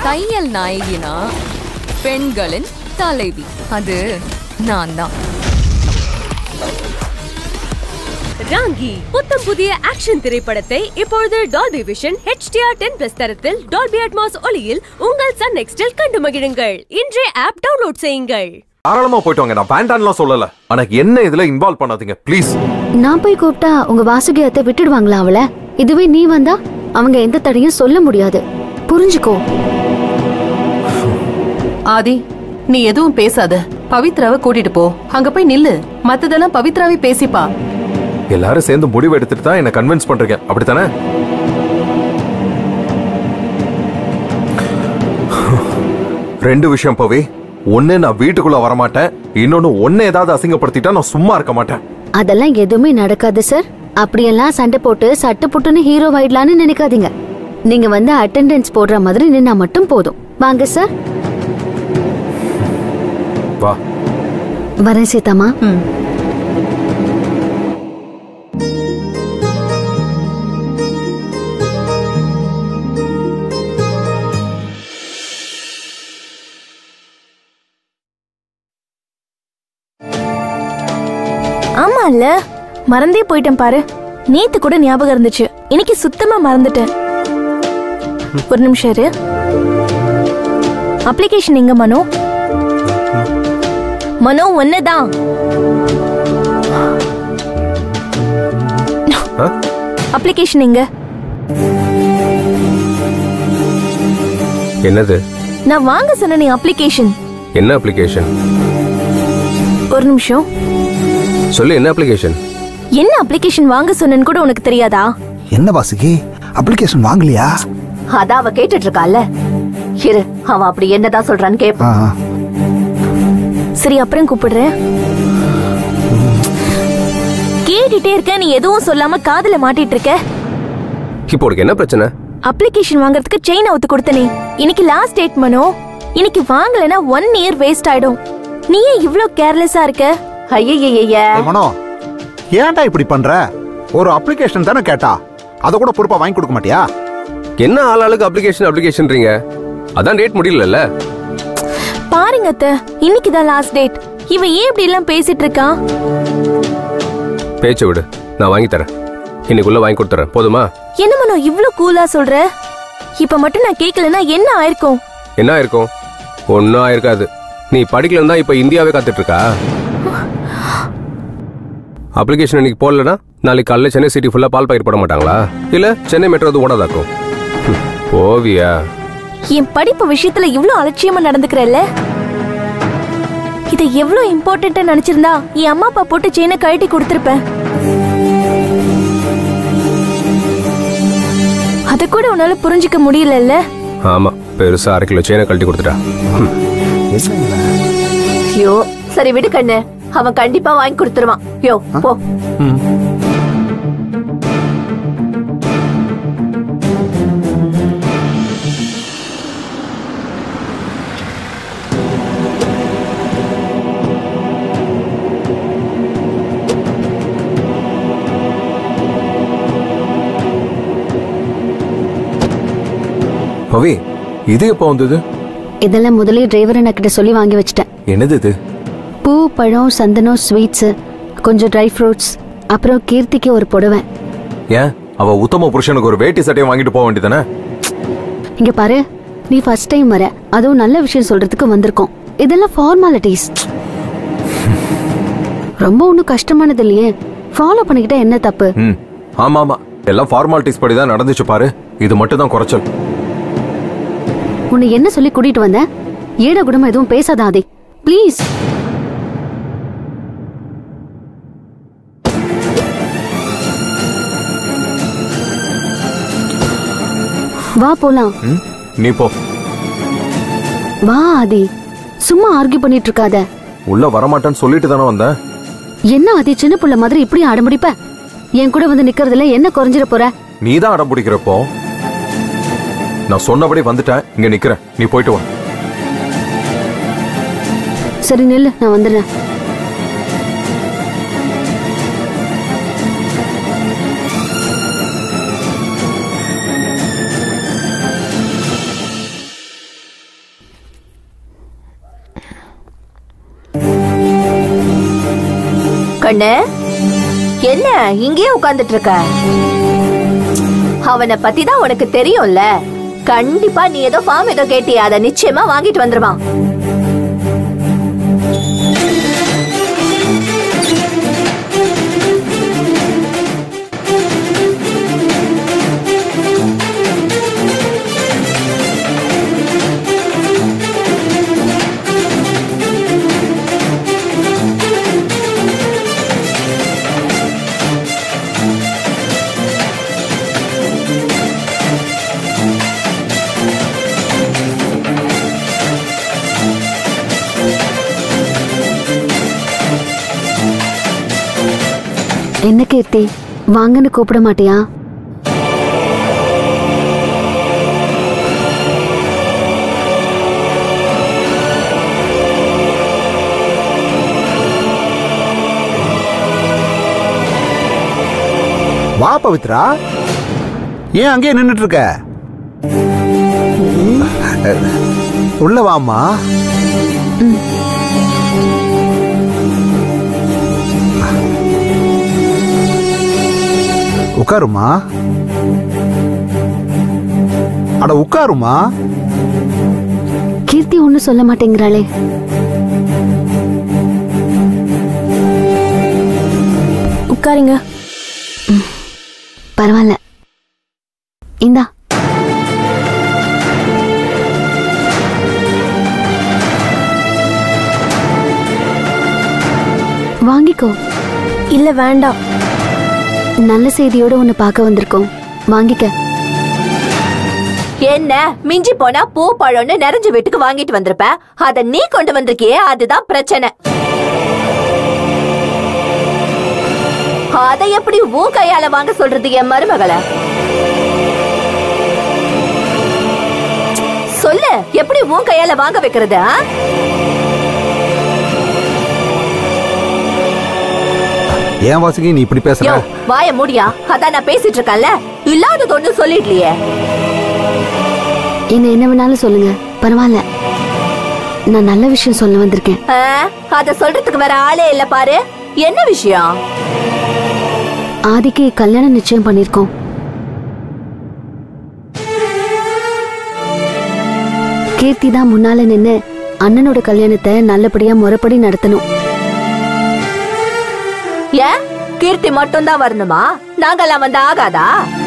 தையல் நாயகினா பெண்களின் தலைவி அது நான் தான் ராங்கி புத்தம் புதிய ஆக்ஷன் திரைப்படத்தை இப்பொழுது Dolby Vision HDR ten plus தரத்தில் டால்பி அட்மாஸ் ஒளியில் உங்கள் சன் நெக்ஸ்டில் கண்டு மகிழுங்கள் இன்றே ஆப் டவுன்லோட் செய்யுங்கள் தாராளமா போயிட்டு வாங்க நான் வேண்டான்லாம் சொல்லல ஆனா என்ன இதுல இன்வால்வ் பண்ணாதீங்க ப்ளீஸ் நான் போய் கூப்பிட்டா உங்க வாசுகி அத்தை விட்டுடுவாங்களா அவள இதுவே நீ வந்தா அவங்க எந்த தடையும் சொல்ல முடியாது புரிஞ்சுக்கோ ஆதி நீ எதுவும் பேசாத பவித்ராவை கூட்டிட்டு போ அங்க போய் நில்லு மத்ததெல்லாம் பவித்ராவே பேசிப்பா எல்லாரும் சேர்ந்து முடிவு எடுத்துட்டு தான் என்ன கன்வின்ஸ் பண்றீங்க அப்படித்தானே ரெண்டு விஷயம் பவி ஒண்ணு நான் வீட்டுக்குள்ள வரமாட்டேன் இன்னொன்னு ஒன்னு ஏதாவது அசிங்கப்படுத்திட்டா நான் சும்மா இருக்க மாட்டேன் அதெல்லாம் எதுவுமே நடக்காது சார் அப்படியெல்லாம் சண்டை போட்டு சட்டு புட்டுன்னு ஹீரோ ஆயிடலான்னு நினைக்காதீங்க நீங்க வந்து அட்டெண்டன்ஸ் போடுற மாதிரி நின்னா மட்டும் போதும் வாங்க சார் வா வரேன் சீதாமா ஆமா இல்ல மறந்தே போயிட்டேன் பாரு நேத்து கூட ஞாபகம் இருந்துச்சு இன்னைக்கு சுத்தமா மறந்துட்டேன் ஒரு நிமிஷம் இரு அப்ளிகேஷன் எங்க மனோ மனோ ஒன்னதான் ஆ? அப்ளிகேஷன் எங்க என்னது நான் வாங்க சொன்ன அப்ளிகேஷன் என்ன அப்ளிகேஷன் ஒரு நிமிஷம் சொல்லு என்ன அப்ளிகேஷன் என்ன அப்ளிகேஷன் வாங்க சொன்னேன்னு கூட உனக்கு தெரியாதா என்ன வாசுகி அப்ளிகேஷன் வாங்கலையா அதான் அவ கேட்டுட்டு இருக்கால இரு அவன் அப்படி என்னதான் சொல்றான்னு ஆ, கேப்பான் ஆ. சரி அப்புறம் கூப்பிடுறேன் கேட்டுட்டே இருக்க நீ எதுவும் சொல்லாம காதுல மாட்டிட்டு இருக்க இப்போ உனக்கு என்ன பிரச்சனை அப்ளிகேஷன் வாங்குறதுக்கு செயின் அவுத்து கொடுத்தனே இன்னைக்கு லாஸ்ட் டேட் மனோ இன்னைக்கு வாங்கலைன்னா ஒன் இயர் வேஸ்ட் ஆயிடும் நீ ஏன் இவ்ளோ கேர்லெஸ்ஸா இருக்க ஐயய்யய்ய ஏய் மனோ ஏன்டா இப்படி பண்ற ஒரு அப்ளிகேஷன் தானே கேட்டா அதை கூட பொறுப்பா வாங்கி கொடுக்க மாட்டியா என்ன ஆளாளுக்கு அப்ளிகேஷன் அப்ளிகேஷன்றீங்க அதான் டேட் முடியலல்ல பாருங்க அத்த இன்னைக்கு தான் லாஸ்ட் டேட் இவன் ஏன் இப்படி எல்லாம் பேசிட்டு இருக்கான் பேச்சை விடு நான் வாங்கி தரேன் இன்னைக்குள்ள வாங்கி கொடுத்துறேன் போதுமா என்ன மனோ இவ்ளோ கூலா சொல்ற இப்ப மட்டும் நான் கேட்கலன்னா என்ன ஆயிருக்கும் என்ன ஆயிருக்கும் ஒன்னும் ஆயிருக்காது நீ படிக்கலன்னு தான் இப்ப இந்தியாவே காத்துட்டு இருக்கா அப்ளிகேஷன் இன்னைக்கு போடலனா நாளைக்கு காலைல சென்னை சிட்டி ஃபுல்லா பால் பாக்கெட் போட மாட்டாங்களா இல்ல சென்னை மெட்ரோ அது ஓடாதாக்கும் ஹம், போவியா என் படிப்பு விஷயத்துல இவ்ளோ அலட்சியமா நடந்துக்கிறல்ல இதை எவ்ளோ இம்பார்ட்டன்ட்டா நினைச்சிருந்தா என் அம்மா அப்பா போட்டு செயினை கழட்டி கொடுத்திருப்பேன் அத கூட உன்னால புரிஞ்சுக்க முடியலல்ல ஆமா பெருசா அரை கிலோ செயினை கழட்டி கொடுத்துட்டா ஹம், என்ன இவன்? ஐயோ சரி விடு கண்ணு அவன் கண்டிப்பா வாங்கி கொடுத்துருவான் யோ போ பவி இது எப்போ வந்தது இதெல்லாம் முதலே டிரைவர் கிட்ட சொல்லி வாங்கி வச்சிட்டேன் என்னது இது பூ பழம் சந்தனம் ஸ்வீட்ஸ் கொஞ்சம் ட்ரை ஃப்ரூட்ஸ் அப்புறம் கீர்த்திக்கு ஒரு புடவை ஏன் அவ உத்தம புருஷனுக்கு ஒரு வேட்டி சட்டையை வாங்கிட்டு போக வேண்டியதானே இங்க பாரு நீ ஃபர்ஸ்ட் டைம் வர அதுவும் நல்ல விஷயம் சொல்றதுக்கு வந்திருக்கோம் இதெல்லாம் ஃபார்மாலிட்டிஸ் ரொம்ப ஒன்றும் கஷ்டமானது இல்லையே ஃபாலோ பண்ணிக்கிட்டா என்ன தப்பு ம் ஆமா ஆமா எல்லாம் ஃபார்மாலிட்டிஸ் படி தான் நடந்துச்சு பாரு இது மட்டும் தான் குறைச்சல் உன்னை என்ன சொல்லி கூட்டிட்டு வந்த ஏட குடமா எதுவும் பேசாத ஆதி ப்ளீஸ் வா போலாம் ம் நீ போ வா ஆதி சும்மா ஆர்கியூ பண்ணிட்டு இருக்காத உள்ள வரமாட்டேன்னு சொல்லிட்டு தானே வந்தேன் என்ன ஆதி சின்ன புள்ள மாதிரி இப்படி அடம்பிடிப்ப என் கூட வந்து நிக்கிறதுல என்ன குறைஞ்சிட போற நீ தான் அடம் பிடிக்கிறப்போ நான் சொன்னபடி வந்துட்டேன் இங்க நிக்கிறேன் நீ போயிட்டு வா சரி நில்லு நான் வந்துடுறேன் கண்ணு என்ன இங்கேயே உட்கார்ந்துட்டு இருக்க அவனை பத்தி தான் உனக்கு தெரியும்ல கண்டிப்பா நீ ஏதோ ஃபார்ம் ஏதோ கேட்டியா அதை நிச்சயமா வாங்கிட்டு வந்துருவான் என்ன கீர்த்தி வாங்கன்னு கூப்பிட மாட்டியா வா பவித்ரா ஏன் அங்கேயே நின்னுட்டு இருக்க உள்ள வாம்மா உட்காருமா அட உட்காருமா கீர்த்தி ஒன்னும் சொல்ல மாட்டேங்கிறாளே உட்காருங்க பரவாயில்ல இந்தா வாங்கிக்கோ இல்ல வேண்டாம் நல்ல செய்தியோட உன்னை பார்க்க வந்திருக்கோம் வாங்கிக்க என்ன மிஞ்சி போனா பூ பழம்னு நிறைஞ்ச வீட்டுக்கு வாங்கிட்டு வந்திருப்ப அத நீ கொண்டு வந்திருக்கியே அதுதான் பிரச்சனை அதை எப்படி உன் கையால வாங்க சொல்றது என் மருமகளை சொல்லு எப்படி உன் கையால வாங்க வைக்கிறது ஆ? ஏன் வாசுகி நீ இப்படி பேசுற யோ வாய மூடியா அதான் நான் பேசிட்டு இருக்கேன்ல இல்லாதது ஒண்ணும் சொல்லிடலையே என்ன என்ன வேணாலும் சொல்லுங்க பரவாயில்ல நான் நல்ல விஷயம் சொல்ல வந்திருக்கேன் ஆ, அத சொல்றதுக்கு வேற ஆளே இல்ல பாரு என்ன விஷயம் ஆதிக்கு கல்யாணம் நிச்சயம் பண்ணிருக்கோம் கீர்த்தி தான் முன்னால நின்னு அண்ணனோட கல்யாணத்தை நல்லபடியா முறைப்படி நடத்தணும் ஏன் கீர்த்தி மட்டும் தான் வரணுமா நாங்கெல்லாம் வந்து ஆகாதா